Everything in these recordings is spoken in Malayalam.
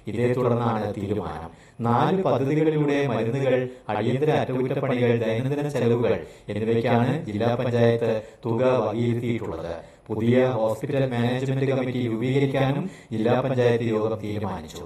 ഇതേ തുടർന്നാണ് തീരുമാനം നാല് പദ്ധതികളിലൂടെ മരുന്നുകൾ അടിയന്തര അറ്റകുറ്റപ്പണികൾ ദൈനംദിന ചെലവുകൾ എന്നിവയ്ക്കാണ് ജില്ലാ പഞ്ചായത്ത് തുക വകയിരുത്തിയിട്ടുള്ളത് പുതിയ ഹോസ്പിറ്റൽ മാനേജ്മെന്റ് കമ്മിറ്റി രൂപീകരിക്കാനും ജില്ലാ പഞ്ചായത്ത് യോഗം തീരുമാനിച്ചു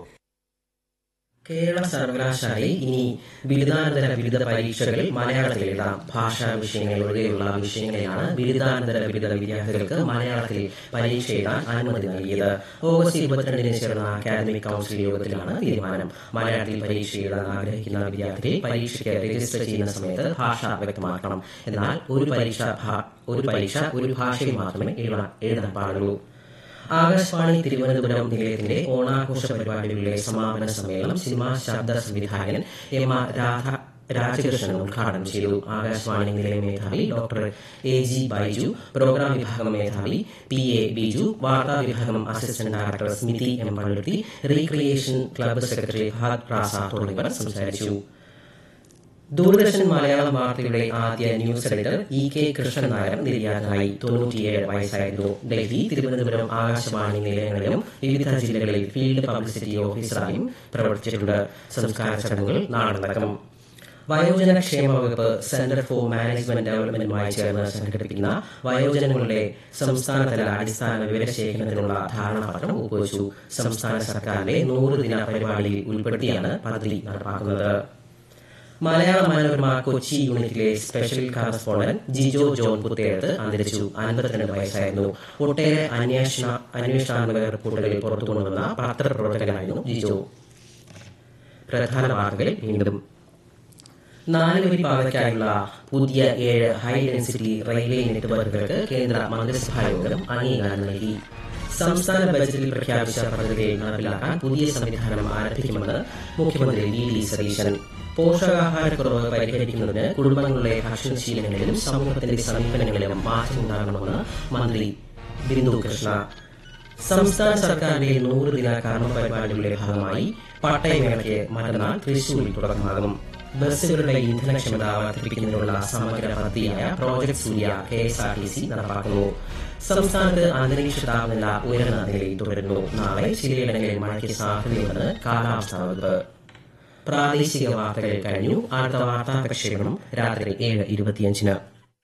കേരള സർവകലാശാലയിൽ ഇനി ബിരുദാനന്തര ബിരുദ പരീക്ഷകൾ മലയാളത്തിൽ എഴുതാം ഭാഷാ വിഷയങ്ങൾ ഒഴികെയുള്ള വിഷയങ്ങളെയാണ് ബിരുദാനന്തര ബിരുദ വിദ്യാർത്ഥികൾക്ക് മലയാളത്തിൽ പരീക്ഷ എഴുതാൻ അനുമതി നൽകിയത് ഓഗസ്റ്റ് ഇരുപത്തിരണ്ടിന് ചേർന്ന അക്കാദമിക് കൌൺസിൽ യോഗത്തിലാണ് തീരുമാനം മലയാളത്തിൽ പരീക്ഷ എഴുതാൻ ആഗ്രഹിക്കുന്ന വിദ്യാർത്ഥികൾ പരീക്ഷയ്ക്ക് രജിസ്റ്റർ ചെയ്യുന്ന സമയത്ത് ഭാഷ വ്യക്തമാക്കണം എന്നാൽ ഒരു പരീക്ഷ ഭാ- ഒരു പരീക്ഷ ഒരു ഭാഷയിൽ മാത്രമേ എഴുതാൻ എഴുതാൻ പാടുള്ളൂ ആകാശവാണി തിരുവനന്തപുരം നിലയത്തിന്റെ ഓണാഘോഷ പരിപാടികളിലെ സമാപന സമ്മേളനം സിനിമാ ശബ്ദ സംവിധായകൻ എം ആർ രാധ രാജകൃഷ്ണൻ ഉദ്ഘാടനം ചെയ്തു ആകാശവാണി നിലയ മേധാവി doctor A G Baiju programme വിഭാഗം മേധാവി പി എ ബിജു വാർത്താ വിഭാഗം assistant director Smithi M Palluruthy recreation club secretary Fahad Raza തുടങ്ങിയവർ സംസാരിച്ചു ദൂരദർശൻ മലയാളം വാർത്തയുടെ ആദ്യ news editor E K Krishnan Nair നിര്യാതനായി തൊണ്ണൂറ്റിയേഴ് വയസ്സായിരുന്നു ഡൽഹി തിരുവനന്തപുരം ആകാശവാണി നിലയങ്ങളിലും വിവിധ ജില്ലകളിൽ ഫീൽഡ് പബ്ലിസിറ്റി ഓഫീസറായും പ്രവർത്തിച്ചിട്ടുണ്ട് സംസ്കാര ചടങ്ങുകൾ നാളെ നടക്കും വയോജന ക്ഷേമ വകുപ്പ് സെന്റർ ഫോർ മാനേജ്മെന്റ് ഡെവലപ്മെന്റുമായി ചേർന്ന് സംഘടിപ്പിക്കുന്ന വയോജനങ്ങളുടെ സംസ്ഥാനതല അടിസ്ഥാന വിവരശേഖരണത്തിനുള്ള ധാരണാപത്രം ഒപ്പുവച്ചു സംസ്ഥാന സർക്കാരിന്റെ നൂറ് ദിന പരിപാടിയിൽ ഉൾപ്പെടുത്തിയാണ് പദ്ധതി നടപ്പാക്കുന്നത് മലയാള മനോരമ കൊച്ചി യൂണിറ്റിലെ സ്പെഷ്യൽ കറസ്പോണ്ടന്റ് ജിജോ ജോൺ പുത്തേഴത്ത് അന്തരിച്ചു അൻപത്തിരണ്ട് വയസ്സായിരുന്നു ഒട്ടേറെ അന്വേഷണ അന്വേഷണാത്മക റിപ്പോർട്ടുകൾ പുറത്തുകൊണ്ടുവന്ന പത്രപ്രവർത്തകനായിരുന്നു ജിജോ പ്രധാന വാർത്തകൾ വീണ്ടും നാലുവരി പാതയ്ക്കായുള്ള പുതിയ ഏഴ് ഹൈ ഡെൻസിറ്റി റെയിൽവേ നെറ്റ്വർക്കുകൾക്ക് കേന്ദ്ര മന്ത്രിസഭാ യോഗം അംഗീകാരം നൽകി സംസ്ഥാന ബജറ്റിൽ പ്രഖ്യാപിച്ച പദ്ധതികൾ നടപ്പിലാക്കാൻ പുതിയ സംവിധാനം ആരംഭിക്കുമെന്ന് മുഖ്യമന്ത്രി വി ഡി സതീശൻ പോഷകാഹാരക്കുറവ് പരിഹരിക്കുന്നതിന് കുടുംബങ്ങളുടെ ഭക്ഷണശീലങ്ങളിലും സമൂഹത്തിന്റെ സമീപനങ്ങളിലും മാറ്റമുണ്ടാകണമെന്ന് മന്ത്രി ബിന്ദു കൃഷ്ണ സംസ്ഥാന സർക്കാരിന്റെ നൂറ് ദിന കർമ്മ പരിപാടികളുടെ ഭാഗമായി പട്ടയമേളയ്ക്ക് മറ്റന്നാൾ തൃശൂരിൽ തുടക്കമാകും ബസ്സുകളുടെ ഇന്ധനക്ഷമത വർദ്ധിപ്പിക്കുന്നതിനുള്ള സമഗ്ര പദ്ധതിയായ project Surya K S R T C നടപ്പാക്കുന്നു സംസ്ഥാനത്ത് അന്തരീക്ഷ താപനില ഉയർന്ന നിലയിൽ തുടരുന്നു നാളെ ചിലയിടങ്ങളിൽ മഴയ്ക്ക് സാധ്യതയുണ്ടെന്ന് കാലാവസ്ഥാ വകുപ്പ് പ്രാദേശിക വാർത്തകൾ കഴിഞ്ഞു അടുത്ത വാർത്താ പ്രക്ഷേപണം രാത്രി ഏഴ് ഇരുപത്തിയഞ്ചിന്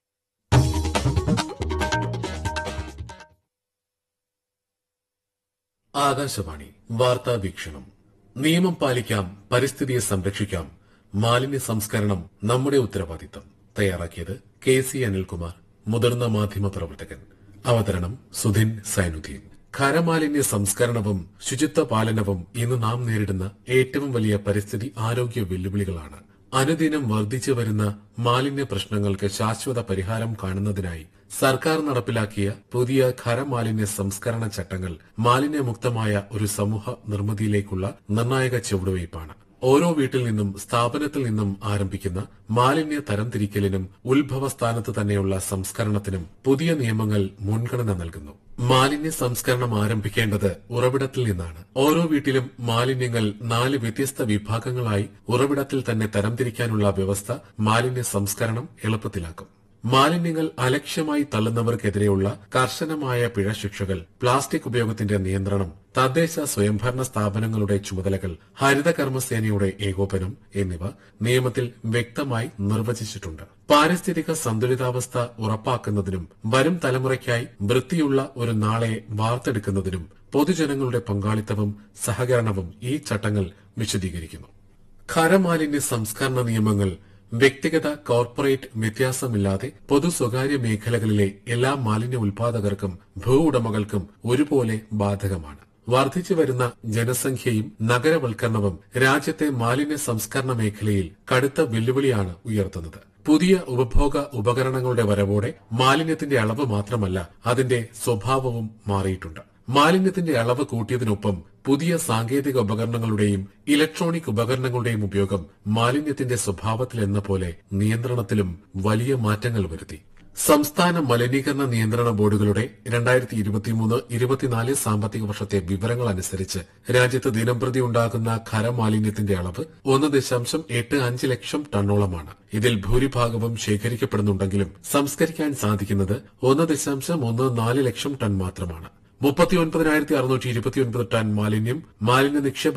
ആകാശവാണി വാർത്താ വീക്ഷണം നിയമം പാലിക്കാം പരിസ്ഥിതിയെ സംരക്ഷിക്കാം മാലിന്യ സംസ്കരണം നമ്മുടെ ഉത്തരവാദിത്തം തയ്യാറാക്കിയത് കെ സി അനിൽകുമാർ മുതിർന്ന മാധ്യമ പ്രവർത്തകൻ അവതരണം സുധിൻ സൈനുദ്ദീൻ ഖരമാലിന്യ സംസ്കരണവും ശുചിത്വ പാലനവും ഇന്ന് നാം നേരിടുന്ന ഏറ്റവും വലിയ പരിസ്ഥിതി ആരോഗ്യ വെല്ലുവിളികളാണ് അനുദിനം വർദ്ധിച്ചു വരുന്ന മാലിന്യ പ്രശ്നങ്ങൾക്ക് ശാശ്വത പരിഹാരം കാണുന്നതിനായി സർക്കാർ നടപ്പിലാക്കിയ പുതിയ ഖരമാലിന്യ സംസ്കരണ ചട്ടങ്ങൾ മാലിന്യമുക്തമായ ഒരു സമൂഹ നിർമ്മിതിയിലേക്കുള്ള നിർണായക ചുവടുവയ്പ്പാണ് ഓരോ വീട്ടിൽ നിന്നും സ്ഥാപനത്തിൽ നിന്നും ആരംഭിക്കുന്ന മാലിന്യ തരംതിരിക്കലിനും ഉത്ഭവസ്ഥാനത്ത് തന്നെയുള്ള സംസ്കരണത്തിനും പുതിയ നിയമങ്ങൾ മുൻഗണന നൽകുന്നു മാലിന്യ സംസ്കരണം ആരംഭിക്കേണ്ടത് ഉറവിടത്തിൽ നിന്നാണ് ഓരോ വീട്ടിലും മാലിന്യങ്ങൾ നാല് വ്യത്യസ്ത വിഭാഗങ്ങളായി ഉറവിടത്തിൽ തന്നെ തരംതിരിക്കാനുള്ള വ്യവസ്ഥ മാലിന്യ സംസ്കരണം എളുപ്പത്തിലാക്കും മാലിന്യങ്ങൾ അലക്ഷ്യമായി തള്ളുന്നവർക്കെതിരെയുള്ള കർശനമായ പിഴശിക്ഷകൾ പ്ലാസ്റ്റിക് ഉപയോഗത്തിന്റെ നിയന്ത്രണം തദ്ദേശ സ്വയംഭരണ സ്ഥാപനങ്ങളുടെ ചുമതലകൾ ഹരിത കർമ്മസേനയുടെ ഏകോപനം എന്നിവ നിയമത്തിൽ വ്യക്തമായി നിർവചിച്ചിട്ടുണ്ട് പാരിസ്ഥിതിക സന്തുലിതാവസ്ഥ ഉറപ്പാക്കുന്നതിനും വരും തലമുറയ്ക്കായി വൃത്തിയുള്ള ഒരു നാളെ വാർത്തെടുക്കുന്നതിനും പൊതുജനങ്ങളുടെ പങ്കാളിത്തവും സഹകരണവും ഈ ചട്ടങ്ങൾ വിശദീകരിക്കുന്നു ഖരമാലിന്യ സംസ്കരണ നിയമങ്ങൾ വ്യക്തിഗത കോർപ്പറേറ്റ് വ്യത്യാസമില്ലാതെ പൊതു സ്വകാര്യ മേഖലകളിലെ എല്ലാ മാലിന്യ ഉൽപാദകർക്കും ഭൂ ഉടമകൾക്കും ഒരുപോലെ ബാധകമാണ് വർദ്ധിച്ചു വരുന്ന ജനസംഖ്യയും നഗരവൽക്കരണവും രാജ്യത്തെ മാലിന്യ സംസ്കരണ മേഖലയിൽ കടുത്ത വെല്ലുവിളിയാണ് ഉയർത്തുന്നത് പുതിയ ഉപഭോഗ ഉപകരണങ്ങളുടെ വരവോടെ മാലിന്യത്തിന്റെ അളവ് മാത്രമല്ല അതിന്റെ സ്വഭാവവും മാറിയിട്ടുണ്ട് മാലിന്യത്തിന്റെ അളവ് കൂട്ടിയതിനൊപ്പം പുതിയ സാങ്കേതിക ഉപകരണങ്ങളുടെയും ഇലക്ട്രോണിക് ഉപകരണങ്ങളുടെയും ഉപയോഗം മാലിന്യത്തിന്റെ സ്വഭാവത്തിൽ എന്ന പോലെ നിയന്ത്രണത്തിലും വലിയ മാറ്റങ്ങൾ വരുത്തി സംസ്ഥാന മലിനീകരണ നിയന്ത്രണ ബോർഡുകളുടെ രണ്ടായിരത്തി ഇരുപത്തിമൂന്ന് ഇരുപത്തിനാല് സാമ്പത്തിക വർഷത്തെ വിവരങ്ങൾ അനുസരിച്ച് രാജ്യത്ത് ദിനംപ്രതി ഉണ്ടാകുന്ന ഖരമാലിന്യത്തിന്റെ അളവ് ഒന്ന് ദശാംശം എട്ട് അഞ്ച് ലക്ഷം ടണ്ണോളമാണ് ഇതിൽ ഭൂരിഭാഗവും ശേഖരിക്കപ്പെടുന്നുണ്ടെങ്കിലും സംസ്കരിക്കാൻ സാധിക്കുന്നത് ഒന്ന് ദശാംശം ഒന്ന് നാല് ലക്ഷം ടൺ മാത്രമാണ് മുപ്പത്തിയൊൻപതിനായിരത്തി അറുന്നൂറ്റി ഇരുപത്തിയൊൻപത് ടൺ മാലിന്യം മാലിന്യ നിക്ഷേപ